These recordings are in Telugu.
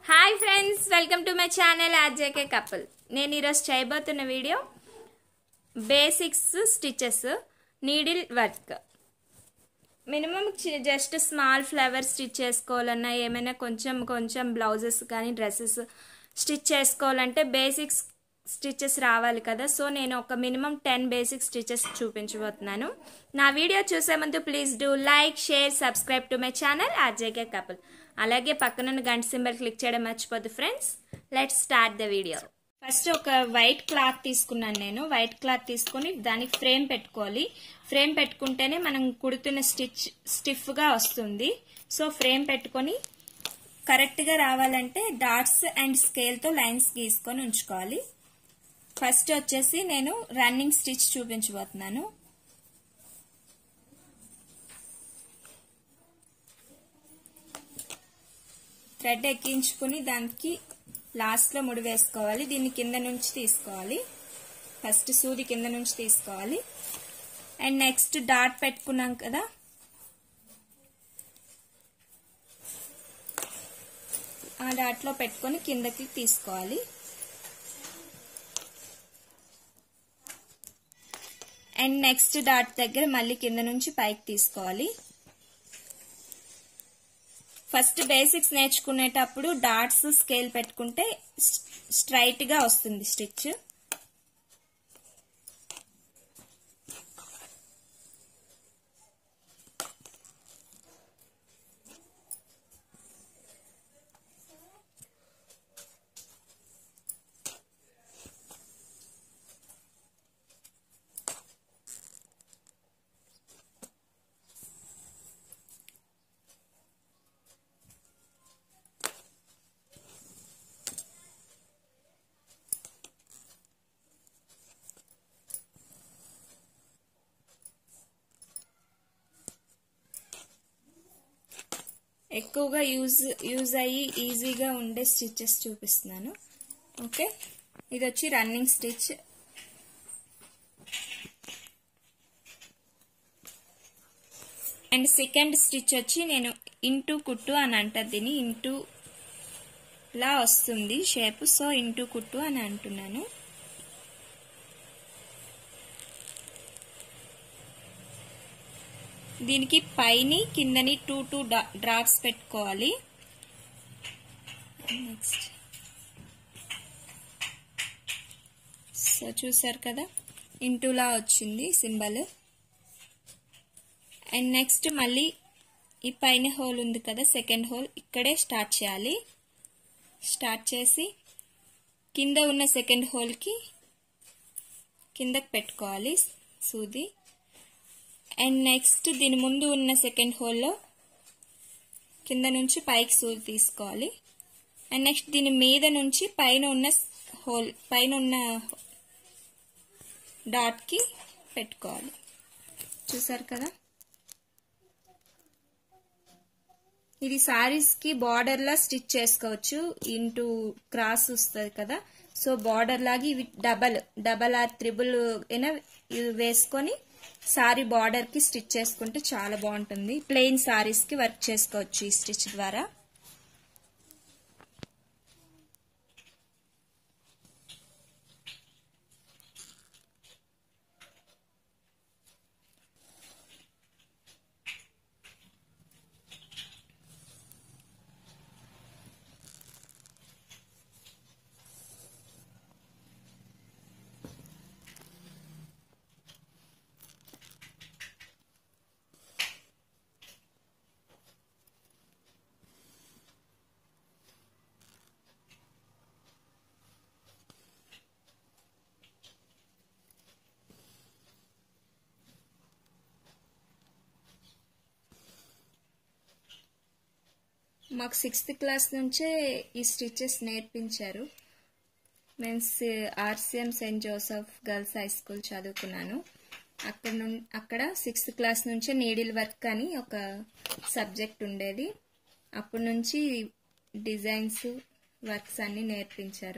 hi friends welcome to my channel RJK couple నేను ఈరోజు చేయబోతున్న video basics stitches needle work minimum just small flower stitch చేసుకోవాలన్నా ఏమైనా కొంచెం కొంచెం బ్లౌజెస్ కానీ డ్రెస్సెస్ స్టిచ్ చేసుకోవాలంటే బేసిక్స్ స్టిచెస్ రావాలి కదా సో నేను ఒక మినిమం టెన్ బేసిక్ స్టిచెస్ చూపించబోతున్నాను నా వీడియో చూసే ముందు please do like share subscribe to my channel RJK couple అలాగే పక్కనున్న గంట సింబల్ క్లిక్ చేయడం మర్చిపోద్దు friends let's start the video first ఒక వైట్ క్లాత్ తీసుకున్నాను నేను వైట్ క్లాత్ తీసుకుని దానికి ఫ్రేమ్ పెట్టుకోవాలి ఫ్రేమ్ పెట్టుకుంటేనే మనం కుడుతున్న స్టిచ్ స్టిఫ్గా వస్తుంది సో ఫ్రేమ్ పెట్టుకొని కరెక్ట్గా రావాలంటే డాట్స్ అండ్ స్కేల్తో లైన్స్ గీసుకొని ఉంచుకోవాలి ఫస్ట్ వచ్చేసి నేను రన్నింగ్ స్టిచ్ చూపించబోతున్నాను థ్రెడ్ ఎక్కించుకుని దానికి లాస్ట్లో ముడి వేసుకోవాలి దీన్ని కింద నుంచి తీసుకోవాలి ఫస్ట్ సూది కింద నుంచి తీసుకోవాలి అండ్ నెక్స్ట్ డాట్ పెట్టుకున్నాం కదా ఆ డాట్లో పెట్టుకొని కిందకి తీసుకోవాలి అండ్ నెక్స్ట్ డాట్ దగ్గర మళ్ళీ కింద నుంచి పైకి తీసుకోవాలి ఫస్ట్ బేసిక్స్ నేర్చుకునేటప్పుడు డాట్స్ స్కేల్ పెట్టుకుంటే స్ట్రైట్ గా వస్తుంది స్టిచ్ ఎక్కువగా యూజ్ యూజ్ అయ్యి ఈజీగా ఉండే స్టిచెస్ చూపిస్తున్నాను ఓకే ఇది వచ్చి running stitch and second stitch వచ్చి నేను ఇంటూ కుట్టు అని అంటారు దీన్ని ఇంటూ లా వస్తుంది షేప్ సో ఇంటూ కుట్టు అని అంటున్నాను దీనికి పైని కిందని టూ టూ డ్రాప్స్ పెట్టుకోవాలి నెక్స్ట్ సో చూసారు కదా ఇంటూలా వచ్చింది సింబల్ అండ్ నెక్స్ట్ మళ్ళీ ఈ పైన హోల్ ఉంది కదా సెకండ్ హోల్ ఇక్కడే స్టార్ట్ చేయాలి స్టార్ట్ చేసి కింద ఉన్న సెకండ్ హోల్కి కిందకి పెట్టుకోవాలి సూది అండ్ నెక్స్ట్ దీని ముందు ఉన్న సెకండ్ హోల్లో కింద నుంచి పైకి సూది తీసుకోవాలి అండ్ నెక్స్ట్ దీని మీద నుంచి పైన ఉన్న హోల్ పైన ఉన్న డాట్కి పెట్టుకోవాలి చూసారు కదా ఇది సారీస్కి బార్డర్లా స్టిచ్ చేసుకోవచ్చు ఇంటూ క్రాస్ వస్తుంది కదా సో బార్డర్ లాగా ఇవి డబల్ డబల్ ఆర్ త్రిబుల్ అయినా ఇవి వేసుకొని సారీ బార్డర్ కి స్టిచ్ చేసుకుంటే చాలా బాగుంటుంది ప్లెయిన్ సారీస్ కి వర్క్ చేసుకోవచ్చు ఈ స్టిచ్ ద్వారా మాకు సిక్స్త్ క్లాస్ నుంచే ఈ స్టిచెస్ నేర్పించారు నేను RCM saint Joseph girls high school చదువుకున్నాను అక్కడ నుండి అక్కడ సిక్స్త్ క్లాస్ నుంచే నీడిల్ వర్క్ అని ఒక సబ్జెక్ట్ ఉండేది అప్పటి నుంచి డిజైన్స్ వర్క్స్ అన్ని నేర్పించారు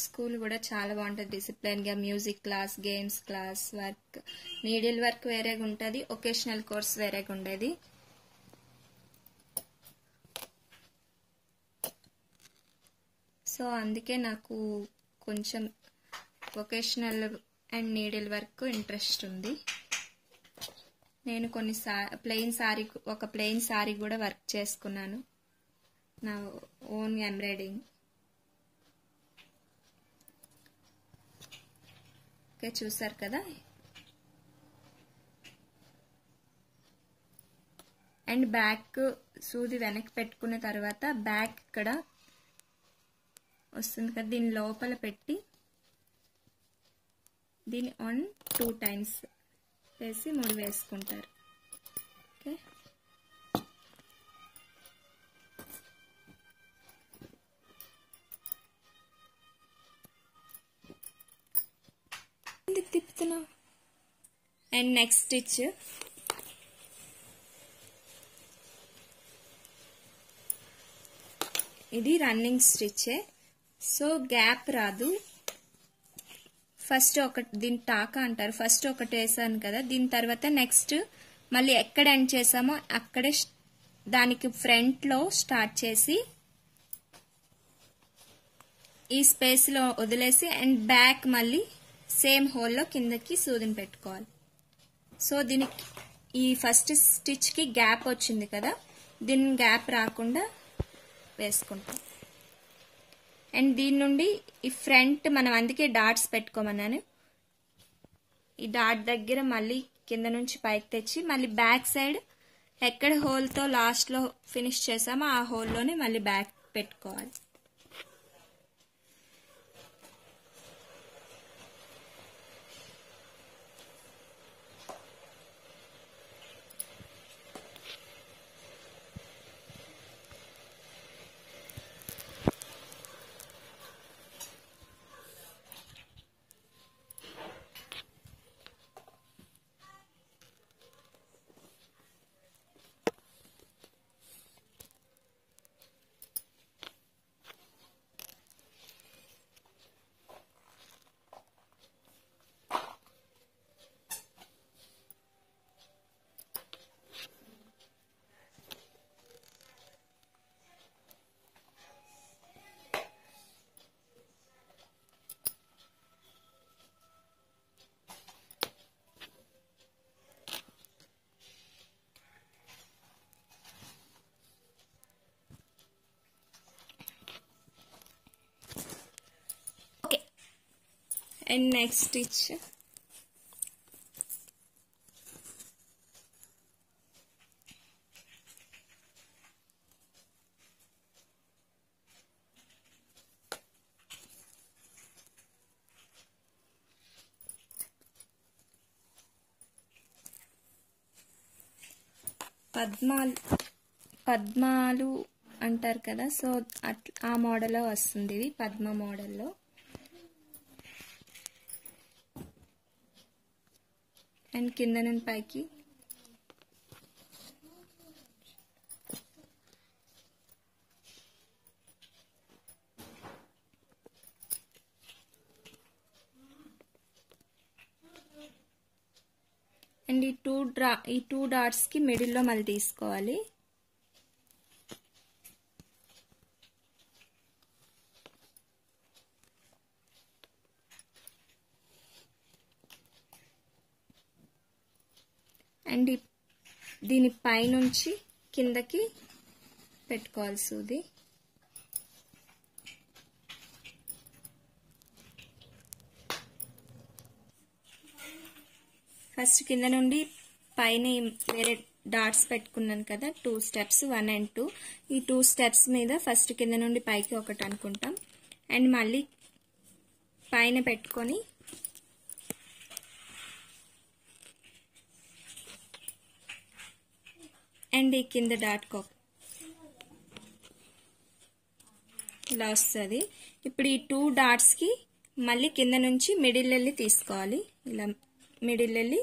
స్కూల్ కూడా చాలా బాగుంటుంది డిసిప్లిన్గా music class games class work needle work వేరేగా ఉంటుంది ఒకేషనల్ కోర్స్ వేరేగా ఉండేది సో అందుకే నాకు కొంచెం vocational and needle work interest ఉంది నేను కొన్ని సా ప్లెయిన్ సారీ ఒక ప్లెయిన్ సారీ కూడా వర్క్ చేసుకున్నాను నా ఓన్ ఎంబ్రాయిడింగ్ ఓకే చూసారు కదా అండ్ బ్యాక్ సూది వెనక్కి పెట్టుకున్న తర్వాత బ్యాక్ ఇక్కడ వస్తుంది కదా దీని లోపల పెట్టి దీన్ని ఆన్ టూ టైమ్స్ వేసి ముడి వేసుకుంటారు ఓకే ఎందుకు తిప్పుతున్నావు అండ్ నెక్స్ట్ స్టిచ్ ఇది రన్నింగ్ స్టిచ్చే సో గ్యాప్ రాదు ఫస్ట్ ఒక దీని టాక అంటారు ఫస్ట్ ఒకటి వేసాను కదా దీని తర్వాత నెక్స్ట్ మళ్ళీ ఎక్కడ ఎండ్ చేసామో అక్కడే దానికి ఫ్రంట్లో స్టార్ట్ చేసి ఈ స్పేస్లో వదిలేసి అండ్ బ్యాక్ మళ్ళీ సేమ్ హోల్లో కిందకి సూదిని పెట్టుకోవాలి సో దీనికి ఈ ఫస్ట్ స్టిచ్కి గ్యాప్ వచ్చింది కదా దీని గ్యాప్ రాకుండా వేసుకుంటాం అండ్ దీని నుండి ఈ ఫ్రంట్ మనం అందుకే డాట్స్ పెట్టుకోమన్నాను ఈ డాట్ దగ్గర మళ్ళీ కింద నుంచి పైకి తెచ్చి మళ్ళీ బ్యాక్ సైడ్ ఎక్కడ హోల్తో లాస్ట్లో ఫినిష్ చేసామో ఆ హోల్లోనే మళ్ళీ బ్యాక్ పెట్టుకోవాలి ఓకే అండ్ నెక్స్ట్ స్టిచ్ పద్మాలు పద్మాలు అంటారు కదా సో అట్ ఆ మోడల్లో వస్తుంది ఇది పద్మ మోడల్లో అండ్ కింద నుండి పైకి అండ్ ఈ టూ డ్రా ఈ టూ డాట్స్కి మిడిల్లో మళ్ళీ తీసుకోవాలి అండ్ దీని పైనుంచి కిందకి పెట్టుకోవాలి సూది ఫస్ట్ కింద నుండి పైన వేరే డాట్స్ పెట్టుకున్నాను కదా two steps one and two ఈ టూ స్టెప్స్ మీద ఫస్ట్ కింద నుండి పైకి ఒకటి అనుకుంటాం అండ్ మళ్ళీ పైన పెట్టుకొని అండ్ ఈ కింద డాట్ కో ఇలా వస్తుంది ఇప్పుడు ఈ టూ డాట్స్కి మళ్ళీ కింద నుంచి మిడిల్ వెళ్ళి తీసుకోవాలి ఇలా మిడిల్ వెళ్ళి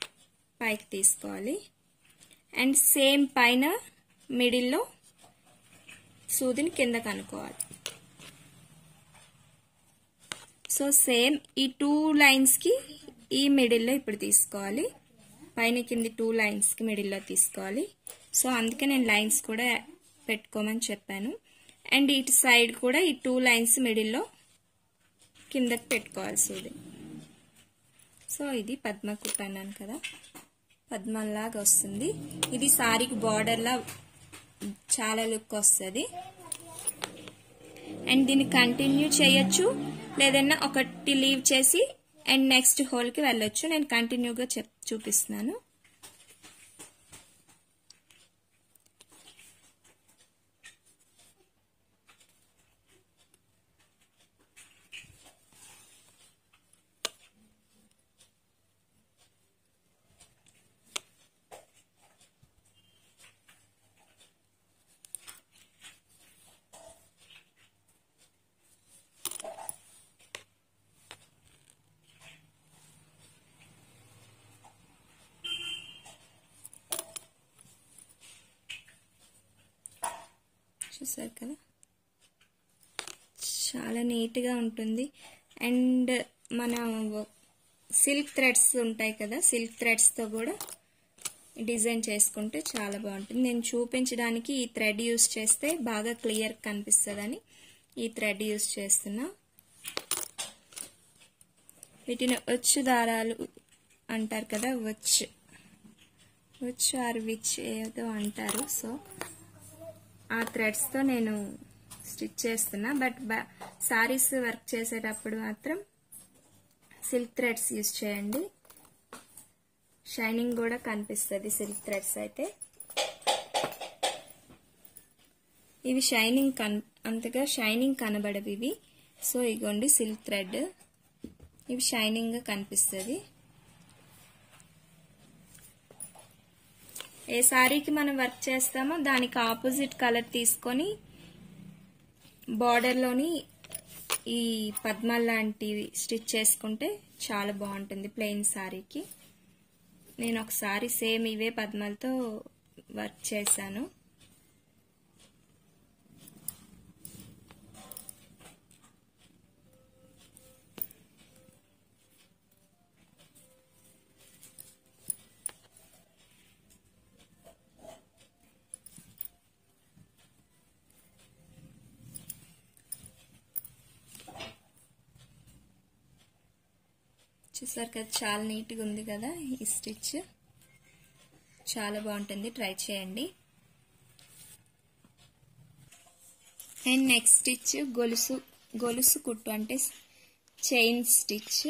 పైకి తీసుకోవాలి అండ్ సేమ్ పైన మిడిల్లో సూదిని కిందకు అనుకోవాలి సో సేమ్ ఈ టూ లైన్స్కి ఈ మిడిల్లో ఇప్పుడు తీసుకోవాలి పైన కింది టూ లైన్స్కి మిడిల్లో తీసుకోవాలి సో అందుకే నేను లైన్స్ కూడా పెట్టుకోమని చెప్పాను అండ్ ఇటు సైడ్ కూడా ఈ టూ లైన్స్ మిడిల్లో కిందకి పెట్టుకోవాలి సూది సో ఇది పద్మ కుట్ట అన్నాను కదా పద్మంలాగా వస్తుంది ఇది సారీకి బార్డర్లా చాలా లుక్ వస్తుంది అండ్ దీన్ని కంటిన్యూ చేయొచ్చు లేదన్నా ఒకటి లీవ్ చేసి అండ్ నెక్స్ట్ హోల్కి వెళ్ళొచ్చు నేను కంటిన్యూగా చెప్ చూపిస్తున్నాను చూసారు కదా చాలా నీట్గా ఉంటుంది అండ్ మన సిల్క్ థ్రెడ్స్ ఉంటాయి కదా సిల్క్ థ్రెడ్స్తో కూడా డిజైన్ చేసుకుంటే చాలా బాగుంటుంది నేను చూపించడానికి ఈ థ్రెడ్ యూస్ చేస్తే బాగా క్లియర్ కనిపిస్తుందని ఈ థ్రెడ్ యూస్ చేస్తున్నా వీటిని వచ్చు దారాలు అంటారు కదా వచ్చు వచ్చు ఆర్ విచ్ ఏదో అంటారు సో ఆ థ్రెడ్స్తో నేను స్టిచ్ చేస్తున్నా బట్ సారీస్ వర్క్ చేసేటప్పుడు మాత్రం సిల్క్ థ్రెడ్స్ యూజ్ చేయండి షైనింగ్ కూడా కనిపిస్తుంది సిల్క్ థ్రెడ్స్ అయితే ఇవి షైనింగ్ కన్ అంతగా షైనింగ్ కనబడవు ఇవి సో ఇగోండి సిల్క్ థ్రెడ్ ఇవి షైనింగ్గా కనిపిస్తుంది ఏ సారీకి మనం వర్క్ చేస్తామో దానికి ఆపోజిట్ కలర్ తీసుకొని బార్డర్లోని ఈ పద్మాల్ లాంటివి స్టిచ్ చేసుకుంటే చాలా బాగుంటుంది ప్లెయిన్ సారీకి నేను ఒకసారి సేమ్ ఇవే పద్మాలతో వర్క్ చేశాను చూసారు కదా చాలా నీట్గా ఉంది కదా ఈ స్టిచ్ చాలా బాగుంటుంది ట్రై చేయండి అండ్ నెక్స్ట్ స్టిచ్ గొలుసు గొలుసు కుట్టు అంటే చైన్ స్టిచ్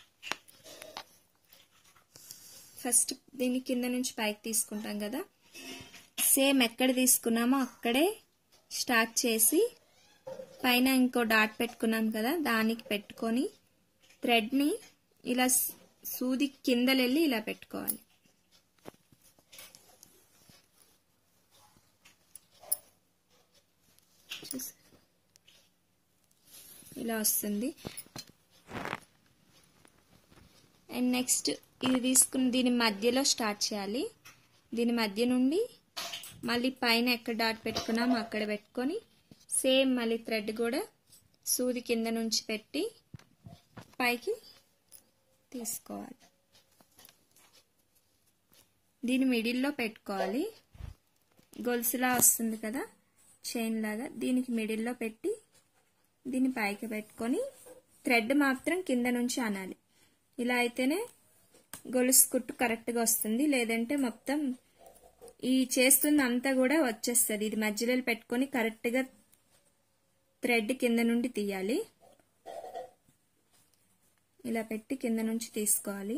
ఫస్ట్ దీన్ని కింద నుంచి పైకి తీసుకుంటాం కదా సేమ్ ఎక్కడ తీసుకున్నామో అక్కడే స్టార్ట్ చేసి పైన ఇంకో డాట్ పెట్టుకున్నాం కదా దానికి పెట్టుకొని థ్రెడ్ని ఇలా సూది కిందలెళ్ళి ఇలా పెట్టుకోవాలి ఇలా వస్తుంది అండ్ నెక్స్ట్ ఇది తీసుకుని దీని మధ్యలో స్టార్ట్ చేయాలి దీని మధ్య నుండి మళ్ళీ పైన ఎక్కడ డాట్ పెట్టుకున్నామో అక్కడ పెట్టుకొని సేమ్ మళ్ళీ థ్రెడ్ కూడా సూది కింద నుంచి పెట్టి పైకి తీసుకోవాలి దీని మిడిల్లో పెట్టుకోవాలి గొలుసులా వస్తుంది కదా చైన్ లాగా దీనికి మిడిల్లో పెట్టి దీన్ని పైకి పెట్టుకొని థ్రెడ్ మాత్రం కింద నుంచి అనాలి ఇలా అయితేనే గొలుసు కుట్టు కరెక్ట్గా వస్తుంది లేదంటే మొత్తం ఈ చేస్తుంది అంతా కూడా వచ్చేస్తుంది ఇది మధ్యలో పెట్టుకొని కరెక్ట్గా థ్రెడ్ కింద నుండి తీయాలి ఇలా పెట్టి కింద నుంచి తీసుకోవాలి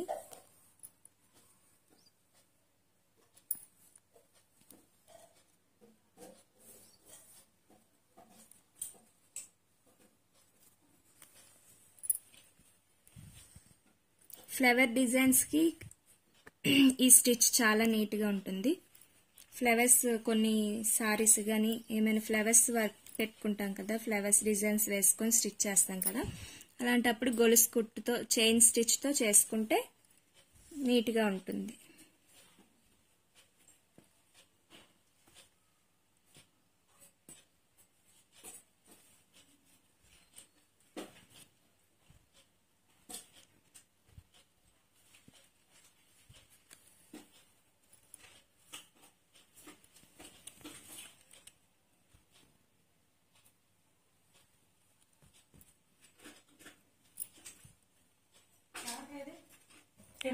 ఫ్లవర్ డిజైన్స్కి ఈ స్టిచ్ చాలా నీట్గా ఉంటుంది ఫ్లవర్స్ కొన్ని సారీస్ కానీ ఏమైనా ఫ్లవర్స్ వర్క్ పెట్టుకుంటాం కదా ఫ్లవర్స్ డిజైన్స్ వేసుకొని స్టిచ్ చేస్తాం కదా అలాంటప్పుడు గొలుసు కుట్టుతో చైన్ స్టిచ్తో చేసుకుంటే నీట్గా ఉంటుంది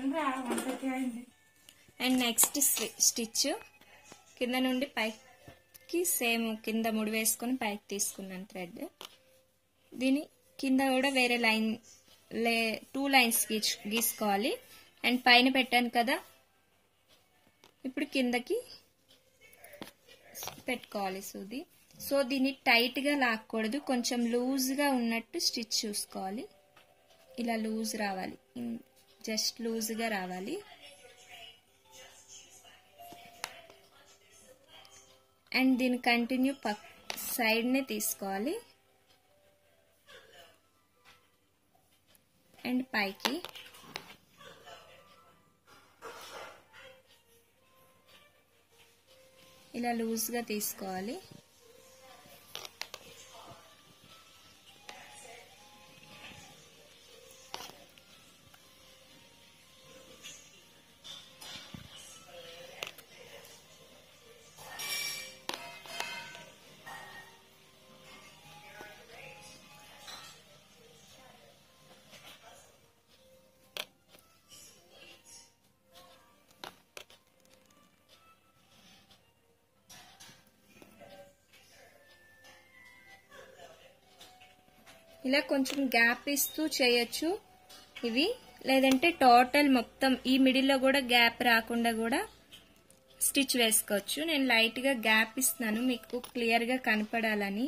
అండ్ నెక్స్ట్ స్టిచ్ కింద నుండి పైకి సేమ్ కింద ముడి వేసుకొని పైకి తీసుకున్నాను థ్రెడ్ దీని కింద కూడా వేరే లైన్ లే టూ లైన్స్ గీచ్ గీసుకోవాలి అండ్ పైన పెట్టాను కదా ఇప్పుడు కిందకి పెట్టుకోవాలి సూది సో దీన్ని టైట్గా లాక్కూడదు కొంచెం లూజ్గా ఉన్నట్టు స్టిచ్ చూసుకోవాలి ఇలా లూజ్ రావాలి జస్ట్ లూజ్గా రావాలి అండ్ దీని కంటిన్యూ పక్ సైడ్నే తీసుకోవాలి అండ్ పైకి ఇలా లూజ్గా తీసుకోవాలి ఇలా కొంచెం గ్యాప్ ఇస్తూ చేయొచ్చు ఇవి లేదంటే టోటల్ మొత్తం ఈ మిడిల్లో కూడా గ్యాప్ రాకుండా కూడా స్టిచ్ వేసుకోవచ్చు నేను లైట్గా గ్యాప్ ఇస్తున్నాను మీకు క్లియర్గా కనపడాలని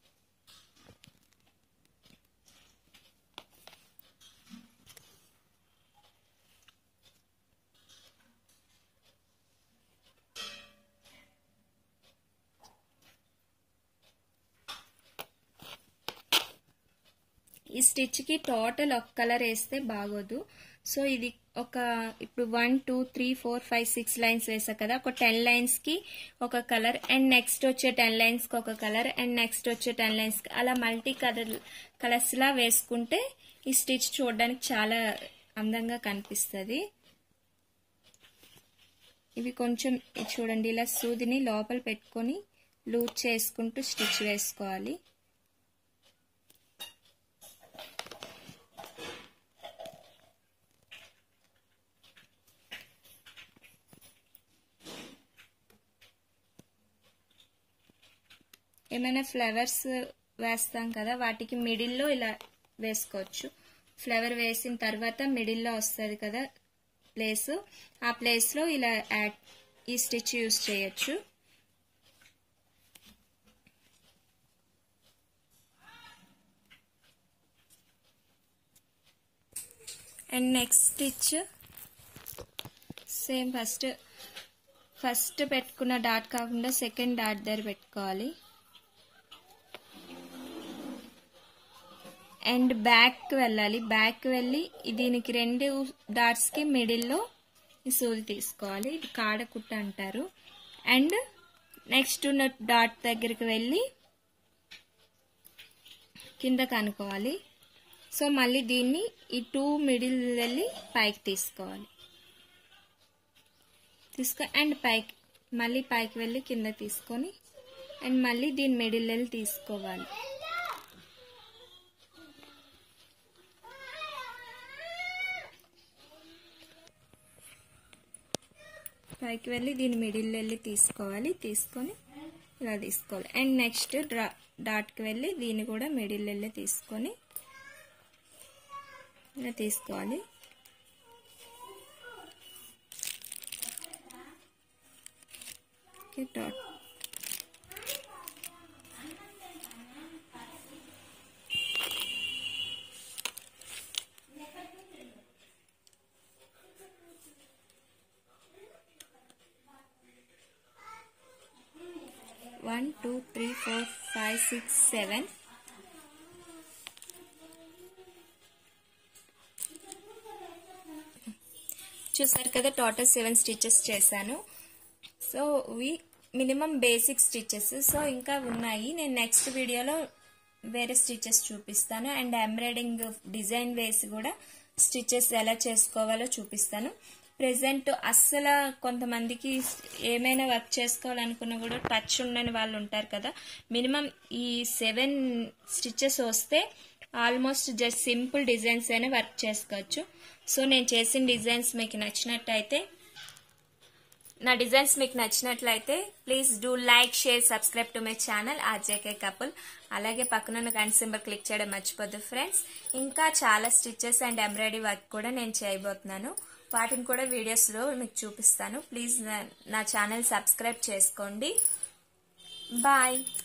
ఈ స్టిచ్కి టోటల్ ఒక కలర్ వేస్తే బాగోదు సో ఇది ఒక ఇప్పుడు one two three four five six lines వేసా కదా ఒక టెన్ లైన్స్కి ఒక కలర్ అండ్ నెక్స్ట్ వచ్చే టెన్ లైన్స్కి ఒక కలర్ అండ్ నెక్స్ట్ వచ్చే టెన్ లైన్స్కి అలా మల్టీ కలర్ కలర్స్లా వేసుకుంటే ఈ స్టిచ్ చూడడానికి చాలా అందంగా కనిపిస్తుంది ఇవి కొంచెం చూడండి ఇలా సూదిని లోపల పెట్టుకొని లూజ్ చేసుకుంటూ స్టిచ్ వేసుకోవాలి ఏమైనా ఫ్లవర్స్ వేస్తాం కదా వాటికి మిడిల్లో ఇలా వేసుకోవచ్చు ఫ్లవర్ వేసిన తర్వాత మిడిల్లో వస్తుంది కదా ప్లేస్ ఆ ప్లేస్లో ఇలా యాడ్ ఈ స్టిచ్ యూస్ చేయొచ్చు and next stitch same first first పెట్టుకున్న డాట్ కాకుండా సెకండ్ డాట్ దగ్గర పెట్టుకోవాలి అండ్ బ్యాక్ వెళ్ళాలి బ్యాక్ వెళ్ళి దీనికి రెండు డాట్స్కి మిడిల్లో ఈ సూది తీసుకోవాలి ఇది కాడకుట్ట అంటారు అండ్ నెక్స్ట్ ఉన్న డాట్ దగ్గరికి వెళ్ళి కింద కనుక్కోవాలి సో మళ్ళీ దీన్ని ఈ టూ మిడిల్ వెళ్ళి పైకి తీసుకోవాలి తీసుకో అండ్ పైకి మళ్ళీ పైకి వెళ్ళి కింద తీసుకొని అండ్ మళ్ళీ దీని మిడిల్ వెళ్ళి తీసుకోవాలి పైకి వెళ్ళి దీని మిడిల్ వెళ్ళి తీసుకోవాలి తీసుకొని ఇలా తీసుకోవాలి అండ్ నెక్స్ట్ డ్రా డాట్కి వెళ్ళి దీన్ని కూడా మిడిల్ వెళ్ళి తీసుకొని ఇలా తీసుకోవాలి okay dot one two three four five six seven చూసారు కదా టోటల్ సెవెన్ స్టిచెస్ చేశాను సో ఇవి మినిమం బేసిక్ స్టిచెస్ సో ఇంకా ఉన్నాయి నేను నెక్స్ట్ వీడియోలో వేరే స్టిచెస్ చూపిస్తాను అండ్ ఎంబ్రాయిడింగ్ డిజైన్ వేసి కూడా స్టిచెస్ ఎలా చేసుకోవాలో చూపిస్తాను ప్రెసెంట్ అస్సలు కొంతమందికి ఏమైనా వర్క్ చేసుకోవాలనుకున్నా కూడా టచ్ ఉండని వాళ్ళు ఉంటారు కదా మినిమం ఈ సెవెన్ స్టిచెస్ వస్తే ఆల్మోస్ట్ జస్ట్ సింపుల్ డిజైన్స్ అయినా వర్క్ చేసుకోవచ్చు సో నేను చేసిన డిజైన్స్ మీకు నచ్చినట్టయితే నా డిజైన్స్ మీకు నచ్చినట్లయితే please do like share subscribe to my channel RJK couple అలాగే పక్కనున్న గంట సింబల్ క్లిక్ చేయడం మర్చిపోద్దు ఫ్రెండ్స్ ఇంకా చాలా స్టిచెస్ అండ్ ఎంబ్రాయిడరీ వర్క్ కూడా నేను చేయబోతున్నాను వాటిని కూడా వీడియోస్లో మీకు చూపిస్తాను ప్లీజ్ నా ఛానల్ సబ్స్క్రైబ్ చేసుకోండి బాయ్